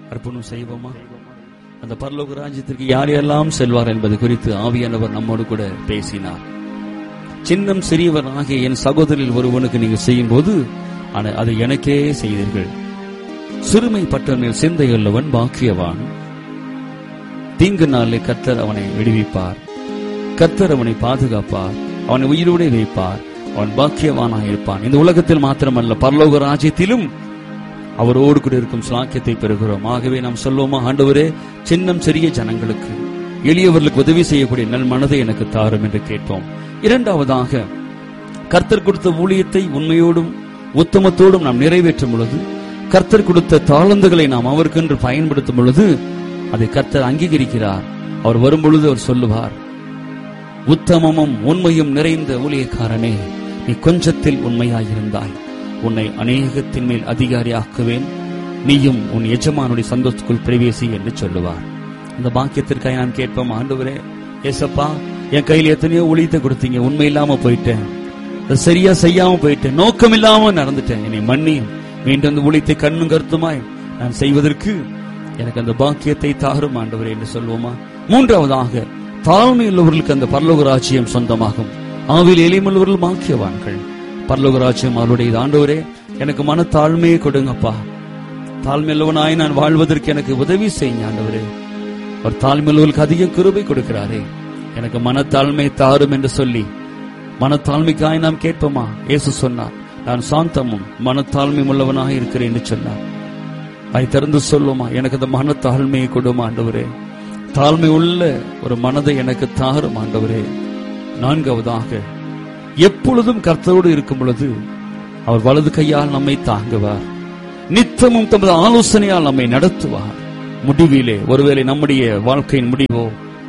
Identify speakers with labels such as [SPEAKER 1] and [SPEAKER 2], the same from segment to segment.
[SPEAKER 1] அர்ப்பணம் செய்வோமா அந்த பரலோக ராஜ்யத்திற்கு யார் யாரெல்லாம் செல்வார் என்பது குறித்து ஆவியானவர் நம்மோடு கூட பேசினார் சின்னம் சிறியவர் ஆகிய என் சகோதரில் ஒருவனுக்கு நீங்கள் செய்யும் போது அதை எனக்கே செய்தீர்கள் சிறுமைப்பட்டவனில் சிந்தையுள்ளவன் பாக்கியவான் தீங்கு நாளில் கத்தர் அவனை விடுவிப்பார் கத்தர் அவனை பாதுகாப்பார் அவனை உயிரோடு வைப்பார் அவன் பாக்கியவானாக இருப்பான் இந்த உலகத்தில் மாத்திரமல்ல பரலோக ராஜ்யத்திலும் அவரோடு கூட இருக்கும் சாக்கியத்தை பெறுகிறோம் ஆகவே நாம் சொல்லுவோமா ஆண்டவரே சின்னம் சிறிய ஜனங்களுக்கு எளியவர்களுக்கு உதவி செய்யக்கூடிய நல் மனதை எனக்கு தாரும் என்று கேட்போம் இரண்டாவதாக கர்த்தர் கொடுத்த ஊழியத்தை உண்மையோடும் உத்தமத்தோடும் நாம் நிறைவேற்றும் பொழுது கர்த்தர் கொடுத்த தாளந்துகளை நாம் அவருக்கென்று பயன்படுத்தும் பொழுது அதை கர்த்தர் அங்கீகரிக்கிறார் அவர் வரும்பொழுது அவர் சொல்லுவார் உத்தமமும் உண்மையும் நிறைந்த ஊழியக்காரனே நீ கொஞ்சத்தில் உண்மையாயிருந்தாய் உன்னை அநேகத்தின் மேல் அதிகாரியாக்குவேன் நீயும் உன் எஜமானுடைய சந்தோஷத்துக்குள் பிரவேசி என்று சொல்லுவார் அந்த பாக்கியத்திற்காக நான் கேட்போம் ஆண்டவரே ஏசப்பா என் கையில் எத்தனையோ ஊழியத்தை கொடுத்தீங்க உண்மை இல்லாம போயிட்டேன் சரியா செய்யாம போயிட்டேன் நோக்கம் இல்லாம நடந்துட்டேன் என்னை மன்னியும் மீண்டும் அந்த ஊழியத்தை கண்ணும் கருத்துமாய் நான் செய்வதற்கு எனக்கு அந்த பாக்கியத்தை தாரும் ஆண்டவரே என்று சொல்வோமா மூன்றாவதாக தாழ்மை உள்ளவர்களுக்கு அந்த பரலோக ராஜ்யம் சொந்தமாகும் ஆவில் எளிமுள்ளவர்கள் மாக்கியவான்கள் பரலோக ராஜ்யம் அவருடைய ஆண்டவரே எனக்கு மன தாழ்மையை கொடுங்கப்பா தாழ்மையுள்ளவனாய் நான் வாழ்வதற்கு எனக்கு உதவி செய்யுங்க ஆண்டவரே அவர் தாழ்மையுள்ளவர்களுக்கு அதிக கிருபை கொடுக்கிறாரே எனக்கு மனத்தாழ்மை தாரும் என்று சொல்லி மனத்தாழ்மைக்காய் நாம் கேட்போமா இயேசு சொன்னார் நான் சாந்தமும் மனத்தாழ்மை உள்ளவனாக இருக்கிறேன் என்று சொன்னார் அதை திறந்து சொல்லுமா எனக்கு அந்த மனத்தாழ்மையை கொடுமா ஆண்டவரே தாழ்மை உள்ள ஒரு மனதை எனக்கு தாரும் ஆண்டவரே நான்காவதாக எப்பொழுதும் கர்த்தரோடு இருக்கும் பொழுது அவர் வலது கையால் நம்மை தாங்குவார் நித்தமும் தமது ஆலோசனையால் நம்மை நடத்துவார் முடிவிலே ஒருவேளை நம்முடைய வாழ்க்கையின் முடிவோ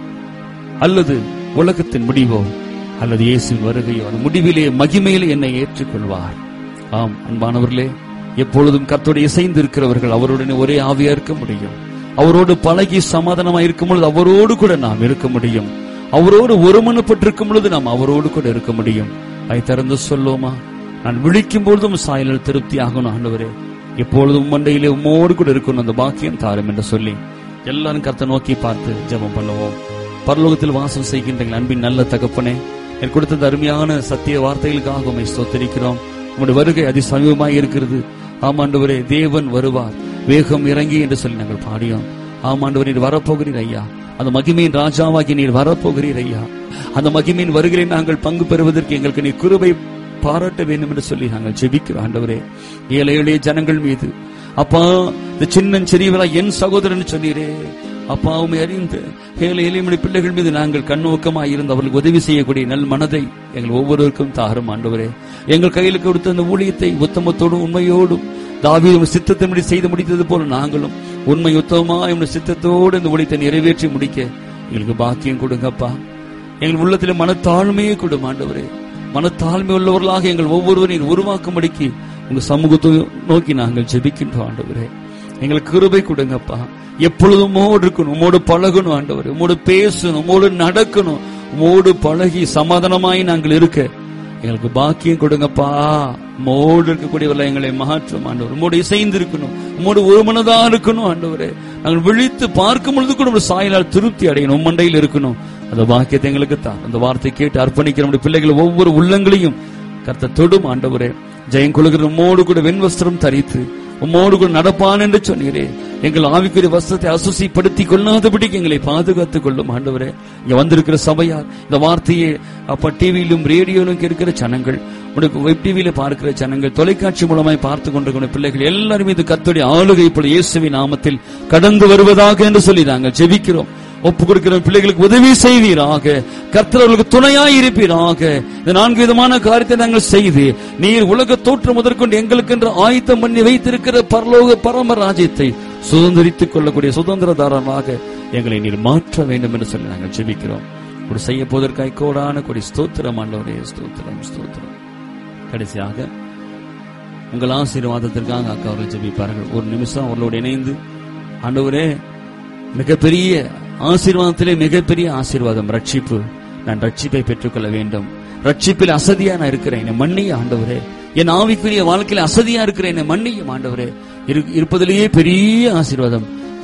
[SPEAKER 1] அல்லது உலகத்தின் முடிவோ அல்லது இயேசுவின் வருகையோ அந்த முடிவிலே மகிமையிலே என்னை ஏற்றுக்கொள்வார் ஆம் அன்பானவர்களே எப்பொழுதும் கர்த்தோடு இசைந்து இருக்கிறவர்கள் அவருடன் ஒரே ஆவியா இருக்க முடியும் அவரோடு பழகி சமாதானமாக இருக்கும் பொழுது அவரோடு கூட நாம் இருக்க முடியும் அவரோடு ஒருமனப்பட்டிருக்கும் பொழுது நாம் அவரோடு கூட இருக்க முடியும் அதை திறந்து சொல்லுவோமா நான் விழிக்கும் பொழுதும் சாயலில் திருப்தி ஆகணும் ஆண்டவரே எப்பொழுதும் மண்டையிலே உம்மோடு கூட இருக்கணும் அந்த பாக்கியம் தாரும் என்று சொல்லி எல்லாரும் கர்த்த நோக்கி பார்த்து ஜெபம் பண்ணுவோம் பரலோகத்தில் வாசம் செய்கின்ற எங்கள் அன்பின் நல்ல தகப்பனே எனக்கு கொடுத்த அருமையான சத்திய வார்த்தைகளுக்காக உண்மை ஸ்தோத்தரிக்கிறோம் உங்களுடைய வருகை அதி சமீபமாக இருக்கிறது ஆமாண்டவரே தேவன் வருவார் வேகம் இறங்கி என்று சொல்லி நாங்கள் பாடியோம் ஆமாண்டவர் நீர் வரப்போகிறீர் ஐயா அந்த மகிமையின் ராஜாவாகி நீர் வரப்போகிறீர் ஐயா அந்த மகிமையின் வருகிறே நாங்கள் பங்கு பெறுவதற்கு எங்களுக்கு நீர் குருவை பாராட்ட வேண்டும் என்று சொல்லி நாங்கள் ஜெபிக்கிறோம் ஆண்டவரே ஏழை எளிய ஜனங்கள் மீது அப்பா இந்த சின்ன சிறியவரா என் சகோதரன் சொன்னீரே அப்பா உண்மை அறிந்து ஏழை எளிய பிள்ளைகள் மீது நாங்கள் கண்ணோக்கமாக இருந்து அவர்களுக்கு உதவி செய்யக்கூடிய நல் மனதை எங்கள் ஒவ்வொருவருக்கும் தாரும் ஆண்டவரே எங்கள் கையில் கொடுத்த அந்த ஊழியத்தை உத்தமத்தோடும் உண்மையோடும் தாவீதும் சித்தத்தின்படி செய்து முடித்தது போல நாங்களும் உண்மை உத்தமமா சித்தத்தோடு இந்த ஊழியத்தை நிறைவேற்றி முடிக்க எங்களுக்கு பாக்கியம் கொடுங்கப்பா எங்கள் உள்ளத்தில் மனத்தாழ்மையை கொடும் ஆண்டவரே மனத்தாழ்மை உள்ளவர்களாக எங்கள் ஒவ்வொருவரையும் உருவாக்கும்படிக்கு உங்க சமூகத்தை நோக்கி நாங்கள் ஜெபிக்கின்றோம் ஆண்டவரே எங்களுக்கு கிருபை கொடுங்கப்பா எப்பொழுதும் உமோடு இருக்கணும் உமோடு பழகணும் ஆண்டவர் உமோடு பேசணும் உமோடு நடக்கணும் உமோடு பழகி சமாதானமாய் நாங்கள் இருக்க எங்களுக்கு பாக்கியம் கொடுங்கப்பா உமோடு இருக்கக்கூடியவர்கள் எங்களை மாற்றும் ஆண்டவர் உமோடு இசைந்து இருக்கணும் உமோடு ஒரு மனதா இருக்கணும் ஆண்டவரே நாங்கள் விழித்து பார்க்கும் பொழுது கூட ஒரு சாயலால் திருப்தி அடையணும் உம்மண்டையில் இருக்கணும் அந்த பாக்கியத்தை எங்களுக்கு தான் அந்த வார்த்தை கேட்டு அர்ப்பணிக்கிற நம்முடைய பிள்ளைகள் ஒவ்வொரு உள்ளங்களையும் கர்த்த தொடும் ஆண்டவரே ஜெயம் கொள்கிற உம்மோடு கூட வெண்வஸ்திரம் தரித்து உம்மோடு கூட நடப்பான் என்று சொன்னீரே எங்கள் ஆவிக்குரிய வஸ்திரத்தை அசுசிப்படுத்தி கொள்ளாதபடிக்கு எங்களை பாதுகாத்துக் கொள்ளும் ஆண்டவரே இங்க வந்திருக்கிற சபையார் இந்த வார்த்தையை அப்ப டிவியிலும் ரேடியோலும் கேட்கிற ஜனங்கள் வெப் டிவியில பார்க்கிற ஜனங்கள் தொலைக்காட்சி மூலமாய் பார்த்து கொண்டிருக்கிற பிள்ளைகள் எல்லாரும் மீது கத்துடைய ஆளுகை இப்படி இயேசுவின் நாமத்தில் கடந்து வருவதாக என்று சொல்லி நாங்கள் ஜெபிக்கிறோம் ஒப்பு கொடுக்கிற பிள்ளைகளுக்கு உதவி செய்வீராக கர்த்தர்களுக்கு துணையாய் இருப்பீராக இந்த நான்கு விதமான காரியத்தை நாங்கள் செய்து நீர் உலக தோற்றம் முதற்கொண்டு எங்களுக்கு என்று ஆயத்தம் பண்ணி வைத்திருக்கிற பரலோக பரம ராஜ்யத்தை சுதந்திரித்துக் கொள்ளக்கூடிய சுதந்திரதாரமாக எங்களை நீர் மாற்ற வேண்டும் என்று சொல்லி நாங்கள் ஜெபிக்கிறோம் ஒரு செய்ய போவதற்காய் கோடான கொடி ஸ்தோத்திரம் ஆண்டவரே ஸ்தோத்திரம் ஸ்தோத்திரம் கடைசியாக உங்கள் ஆசீர்வாதத்திற்காக அக்கா அவர்கள் ஜெபிப்பார்கள் ஒரு நிமிஷம் அவர்களோடு இணைந்து ஆண்டவரே மிகப்பெரிய ஆசீர்வாதத்திலே மிகப்பெரிய ஆசீர்வாதம் ரட்சிப்பு நான் ரட்சிப்பை பெற்றுக்கொள்ள வேண்டும் ரட்சிப்பில் அசதியா நான் இருக்கிறேன் என்னை மன்னிய ஆண்டவரே என் ஆவிக்குரிய வாழ்க்கையில அசதியா இருக்கிறேன் என்னை மன்னியும் ஆண்டவரே இரு- இருப்பதிலேயே பெரிய ஆசீர்வாதம்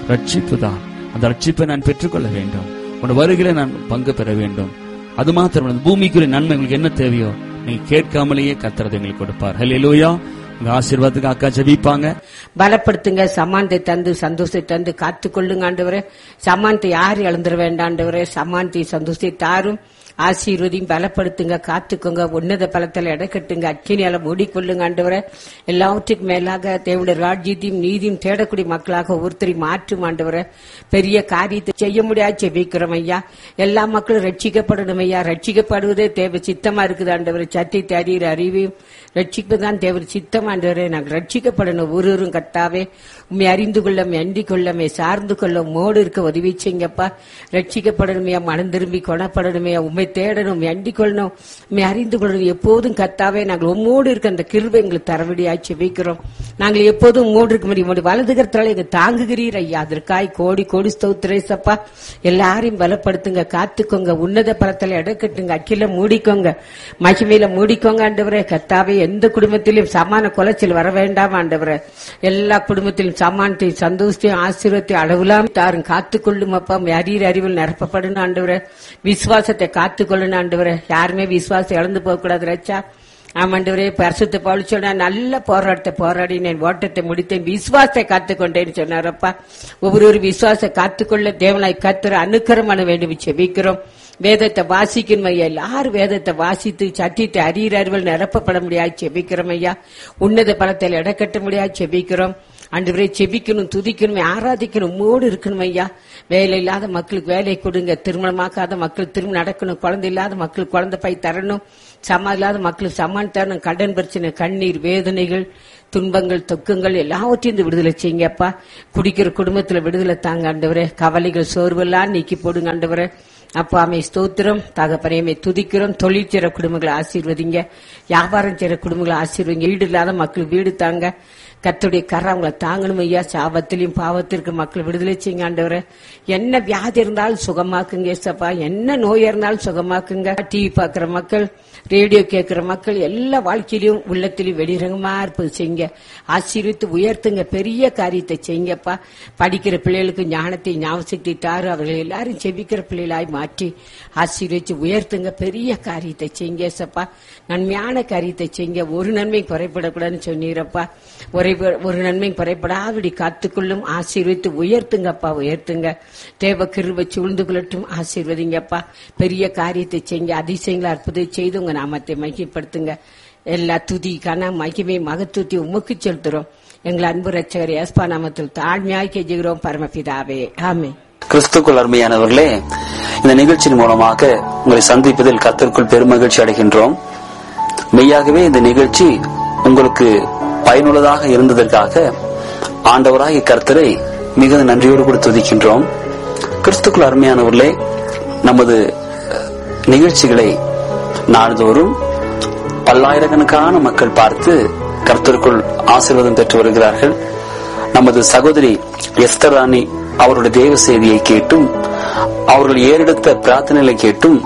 [SPEAKER 1] ரட்சிப்பு தான் அந்த ரட்சிப்பை நான் பெற்றுக்கொள்ள வேண்டும் உன் வருகையில நான் பங்கு பெற வேண்டும் அது மாத்திரம் இல்ல, பூமிக்குரிய நன்மை உங்களுக்கு என்ன தேவையோ நீங்க கேட்காமலேயே கத்துறது எங்களுக்கு கொடுப்பார் ஹalleluya உங்க ஆசீர்வாதத்துக்கு அக்கா ஜெபிப்பாங்க
[SPEAKER 2] பலப்படுத்துங்க சமானத்தை தந்து சந்தோஷத்தை தந்து காத்து கொள்ளுங்க ஆண்டவரே சமானத்தை யார் இழந்துட வேண்டாண்டவரே சமானத்தை சந்தோஷத்தை தாரும் ஆசீர்வதியும் பலப்படுத்துங்க காத்துக்கோங்க உன்னத பலத்தில் இடக்கட்டுங்க அக்கினியால மூடிக்கொள்ளுங்க ஆண்டவரே எல்லாவற்றுக்கும் மேலாக தேவடைய ராஜ்யத்தையும் நீதியும் தேடக்கூடிய மக்களாக ஒருத்தரையும் மாற்றும் ஆண்டவரே பெரிய காரியத்தை செய்ய முடியாது செபிக்கிறோம் ஐயா எல்லா மக்களும் ரட்சிக்கப்படணும் ஐயா ரட்சிக்கப்படுவதே தேவை சித்தமா இருக்குது ஆண்டவரே சத்தியத்தை அறிகிற அறிவையும் ரட்சிப்பதுதான் தேவ சித்தம் ஆண்டவரே நாங்கள் ரட்சிக்கப்படணும் ஒருவரும் கத்தாவே உண்மை அறிந்து கொள்ள அண்டிக் கொள்ள உம்மை சார்ந்து கொள்ள மோடு இருக்க உதவி செய்யுங்கப்பா ரட்சிக்கப்படணுமே மனம் திரும்பி கொணப்படணுமே உண்மை தேடணும் உம்மை அண்டிக் கொள்ளணும் உண்மை அறிந்து கொள்ளணும் எப்போதும் கத்தாவே நாங்கள் உம்மோடு இருக்க அந்த கிருபை எங்களுக்கு தரவடியாச்சு வைக்கிறோம் நாங்கள் எப்போதும் உம்மோடு இருக்க முடியும் உம்முடைய வலது கரத்தால எங்க தாங்குகிறீர் ஐயா அதற்காய் கோடி கோடி ஸ்தோத்திரேசப்பா எல்லாரையும் பலப்படுத்துங்க காத்துக்கோங்க உன்னத பலத்தில் இடக்கட்டுங்க அக்கில மூடிக்கோங்க மகிமையில மூடிக்கோங்க ஆண்டவரே கத்தாவே எந்த குடும்பத்திலும் சமான குலைச்சல் வர வேண்டாம் ஆண்டவரே எல்லா குடும்பத்திலும் சமானத்தையும் சந்தோஷத்தையும் ஆசீர்வத்தையும் அளவுலாம் தாரும் காத்துக்கொள்ளும் அப்பா அறிகிற அறிவில் நிரப்பப்படணும் ஆண்டவரே விசுவாசத்தை காத்துக்கொள்ளணும் ஆண்டவரே யாருமே விசுவாசம் இழந்து போக கூடாது ரச்சா ஆமாண்டவரே பரிசுத்த பவுல் சொன்னா நல்ல போராட்டத்தை போராடினேன் ஓட்டத்தை முடித்தேன் விசுவாசத்தை காத்துக்கொண்டேன்னு சொன்னாரப்பா ஒவ்வொரு விசுவாசத்தை காத்துக்கொள்ள தேவனாய் கத்துற அனுக்கரம் பண்ண வேண்டும் செபிக்கிறோம் வேதத்தை வாசிக்கணும் ஐயா எல்லாரும் வேதத்தை வாசித்து சத்தியத்தை அறிகிற அறிவில் நிரப்பப்பட முடியாது செபிக்கிறோம் ஐயா உன்னத பலத்தில் இடக்கட்ட முடியாது செபிக்கிறோம் அன்றுவரே செபிக்கணும் துதிக்கணும் ஆராதிக்கணும் மூடு இருக்கணும் ஐயா வேலை இல்லாத மக்களுக்கு வேலை கொடுங்க திருமணமாக்காத மக்கள் திருமணம் நடக்கணும் குழந்தை இல்லாத மக்களுக்கு குழந்தை பை தரணும் சமா இல்லாத மக்களுக்கு சமான் தரணும் கடன் பிரச்சனை கண்ணீர் வேதனைகள் துன்பங்கள் தொக்கங்கள் எல்லாவற்றையும் இந்த விடுதலை செய்யுங்கப்பா குடிக்கிற குடும்பத்துல விடுதலை தாங்க ஆண்டவரே கவலைகள் சோர்வெல்லாம் நீக்கி போடுங்க ஆண்டவரே அப்பா அமை ஸ்தோத்திரம் தகப்பனையுமே துதிக்கிறோம் தொழில் செய்ற குடும்பங்களை ஆசீர்வதிங்க வியாபாரம் செய்யற குடும்பங்களை ஆசீர்வதிங்க வீடு இல்லாத மக்கள் வீடு தாங்க கத்துடைய கரை அவங்கள தாங்கணும் ஐயா சாபத்திலையும் பாவத்திற்கு மக்கள் விடுதலை செய்யுங்க ஆண்டவரே என்ன வியாதி இருந்தாலும் சுகமாக்குங்க ஏசப்பா என்ன நோய் இருந்தாலும் சுகமாக்குங்க டிவி பார்க்கிற மக்கள் ரேடியோ கேட்கிற மக்கள் எல்லா வாழ்க்கையிலும் உள்ளத்திலும் வெளிரங்கமா இருப்பது செய்யுங்க ஆசீர்வித்து உயர்த்துங்க பெரிய காரியத்தை செய்யுங்கப்பா படிக்கிற பிள்ளைகளுக்கு ஞானத்தை ஞாபகத்தை தாரு அவர்கள் எல்லாரும் செபிக்கிற பிள்ளைகளாய் மாற்றி ஆசீர்வச்சு உயர்த்துங்க பெரிய காரியத்தை செய்யுங்க ஏசப்பா நன்மையான காரியத்தை செய்யுங்க ஒரு நன்மை குறைபடக்கூடாதுன்னு சொன்னீரப்பா ஒரே ஒரு நன்மை குறைபடாதபடி காத்துக்கொள்ளும் ஆசீர்வித்து உயர்த்துங்கப்பா உயர்த்துங்க தேவ கிருபை சூழ்ந்து கொள்ளட்டும் ஆசீர்வதிங்கப்பா பெரிய காரியத்தை செய்யுங்க அதிசயங்களை அற்புதம் செய்து உங்க நாமத்தை மகிப்படுத்துங்க எல்லா துதி கன மகிமை மகத்துவத்தை உமக்கு செலுத்துறோம் எங்கள் அன்பு ரட்சகர் ஏஸ்பா நாமத்தில் தாழ்மையாய் கெஞ்சுகிறோம் பரமபிதாவே ஆமே
[SPEAKER 3] கிறிஸ்துக்குள் அருமையானவர்களே இந்த நிகழ்ச்சியின் மூலமாக உங்களை சந்திப்பதில் கர்த்தருக்குள் பெருமகிழ்ச்சி அடைகின்றோம் மெய்யாகவே இந்த நிகழ்ச்சி உங்களுக்கு பயனுள்ளதாக இருந்ததற்காக ஆண்டவராகிய கர்த்தரை மிகுந்த நன்றியோடு கூட துதிக்கின்றோம் கிறிஸ்துக்குள் அருமையானவர்களே நமது அஹ், நிகழ்ச்சிகளை நாள்தோறும் பல்லாயிரக்கணக்கான மக்கள் பார்த்து கர்த்தருக்குள் ஆசீர்வாதம் பெற்று வருகிறார்கள் நமது சகோதரி எஸ்தர் ராணி அவருடைய தேவ செய்தியை கேட்டும் அவர்கள் ஏறெடுத்த பிரார்த்தனைகளை கேட்டும்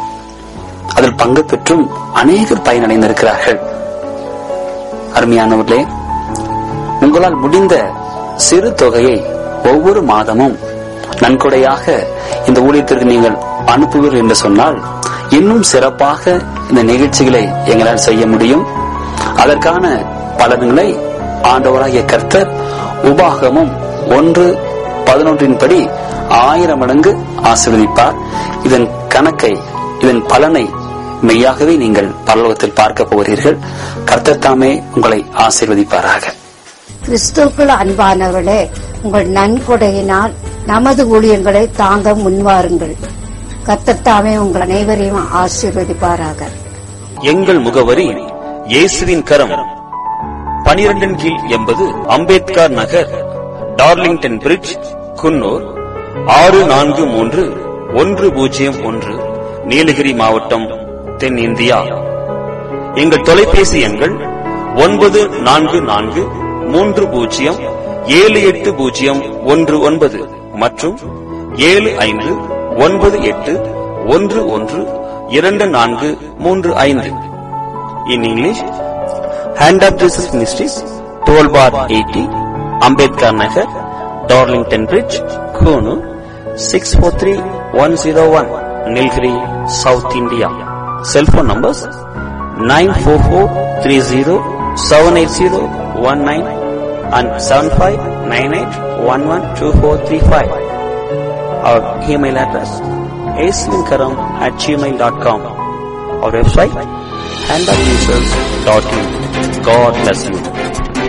[SPEAKER 3] அதில் பங்கு பெற்றும் அநேகர் பயனடைந்திருக்கிறார்கள் அருமையானவர்களே உங்களால் முடிந்த சிறு தொகையை ஒவ்வொரு மாதமும் நன்கொடையாக இந்த ஊழியத்திற்கு நீங்கள் அனுப்புவீர்கள் என்று சொன்னால் இன்னும் சிறப்பாக இந்த நிகழ்ச்சிகளை எங்களால் செய்ய முடியும் அதற்கான பலன்களை ஆண்டவராகிய கர்த்தர் உபாகமும் ஒன்று பதினொன்றின் படி ஆயிரம் மடங்கு ஆசீர்வதிப்பார் இதன் கணக்கை இதன் பலனை மெய்யாகவே நீங்கள் பரலோகத்தில் பார்க்க போகிறீர்கள் கர்த்தர் தாமே உங்களை ஆசீர்வதிப்பாராக
[SPEAKER 4] கிறிஸ்துவுக்குள் அன்பானவர்களே உங்கள் நன்கொடையினால் நமது ஊழியங்களை தாங்க முன்வாருங்கள் கத்தத்தாமே உங்கள் அனைவரையும் ஆசீர்வதிப்பாராக
[SPEAKER 5] எங்கள் முகவரி இயேசுவின் கரம் பனிரெண்டின் கீழ் எண்பது அம்பேத்கர் நகர் டார்லிங்டன் பிரிட்ஜ் குன்னூர் ஆறு நான்கு மூன்று ஒன்று பூஜ்ஜியம் ஒன்று நீலகிரி மாவட்டம் தென்னிந்தியா எங்கள் தொலைபேசி எண்கள் ஒன்பது நான்கு நான்கு மூன்று பூஜ்ஜியம் ஏழு எட்டு பூஜ்ஜியம் ஒன்று ஒன்பது மற்றும் ஏழு ஐந்து ஒன்பது எட்டு ஒன்று ஒன்று இரண்டு நான்கு மூன்று ஐந்து in English hand of Jesus ministries twelve bar eighty Ambedkar Nagar Darlington bridge Coonoor six four three one zero one Nilgiri south India cellphone numbers nine four four three zero seven eight zero one nine and seven five nine eight one one two four three five our email address ஏஸ்லின்கரம் at gmail dot com our website and our users.in. God bless you.